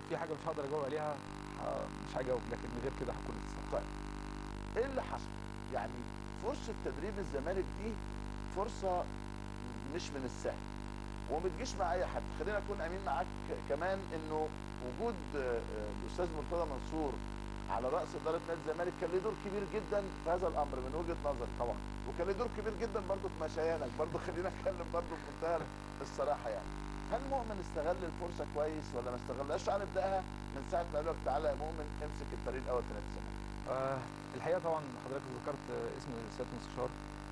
في حاجه مش هقدر اجاوب عليها ه- مش هجاوب لكن غير كده هكون الصراحه طيب ايه اللي حصل؟ يعني فرصه تدريب الزمالك دي فرصه مش من السهل وما تجيش مع اي حد خلينا اكون امين معاك كمان انه وجود آه، آه، الاستاذ مرتضى منصور على راس اداره نادي الزمالك كان له دور كبير جدا في هذا الامر من وجهه نظري طبعا وكان له دور كبير جدا برضه في مشايانك برضه خلينا نتكلم برضه بمنتهى الصراحه يعني هل مؤمن استغل الفرصه كويس ولا ما استغلهاش تعال نبداها من ساعه ما قالوا لك تعالى يا مؤمن امسك الفريق الاول في نادي الزمالك آه الحقيقه طبعا حضرتك ذكرت آه، اسم سياده المستشار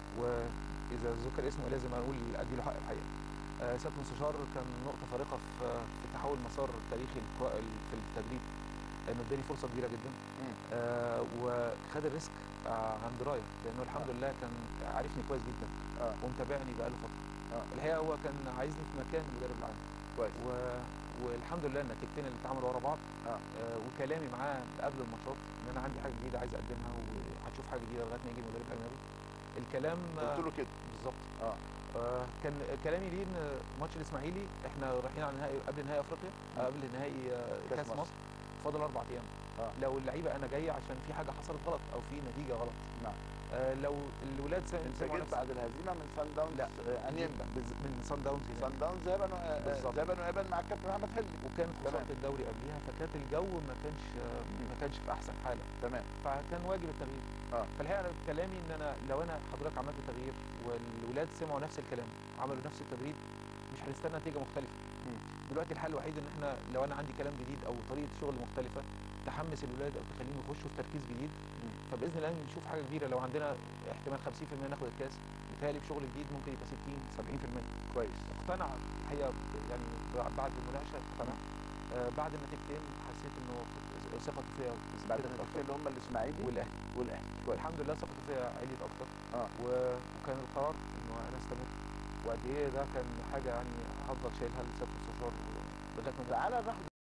واذا ذكر اسمه لازم اقول ادي له حق الحقيقه آه سياده المستشار كان نقطه فارقه في في تحول مسار تاريخي الكرة- في التدريب انه اداني فرصه كبيره جدا آه وخد الريسك آه عن درايه لانه الحمد لله كان عارفني كويس جدا اه ومتابعني بقاله فتره اه الحقيقه هو كان عايزني في مكان المدرب العام كويس و... والحمد لله النتيجتين اللي اتعملوا ورا بعض اه آه وكلامي معاه قبل الماتشات ان انا عندي حاجه جديده عايز اقدمها وهتشوف حاجه جديده لغايه ما يجي المدرب الاجنبي الكلام قلت له كده بالظبط اه آه كان كلامي ليه ان ماتش الاسماعيلي احنا رايحين على نهائي قبل نهائي افريقيا آه قبل نهائي آه كأس كاس مصر. مصر فاضل اربع ايام اه لو اللعيبه انا جاي عشان في حاجه حصلت غلط او في نتيجه غلط نعم آه لو الولاد سا- انت سمعوا جيت نفس- بعد الهزيمه من سان داونز لا. آه، انيمبا بز- من سان داونز هناك. سان داونز ذهبا و- بالظبط. ذهبا وإيابا مع الكابتن محمد حلمي وكانت تمام. خساره الدوري قبليها فكانت الجو ما كانش ما كانش في احسن حاله تمام فكان واجب التغيير اه فالحقيقه أنا كلامي ان انا لو انا حضرتك عملت تغيير والولاد سمعوا نفس الكلام عملوا نفس التدريب مش هنستنى نتيجه مختلفه مم. دلوقتي الحل الوحيد ان احنا لو انا عندي كلام جديد او طريقه شغل مختلفه تحمس الولاد او تخليهم يخشوا في تركيز جديد مم. فباذن الله نشوف حاجه كبيره لو عندنا احتمال 50% ناخد الكاس بيتهيألي بشغل جديد ممكن يبقى 60 70% كويس اقتنع الحقيقه يعني بعد المناقشه اقتنع آه بعد النتيجتين حسيت انه ثقته فيا بعد ازدادت التفكير اكتر اللي هم الاسماعيلي والاهلي والاهلي كويس والحمد لله ثقته فيا عليت اكتر اه و- وكان القرار انه انا استمر وقد ايه ده كان حاجه يعني هفضل شايلها لسياده المستشار لغايه ما تعالى ناخد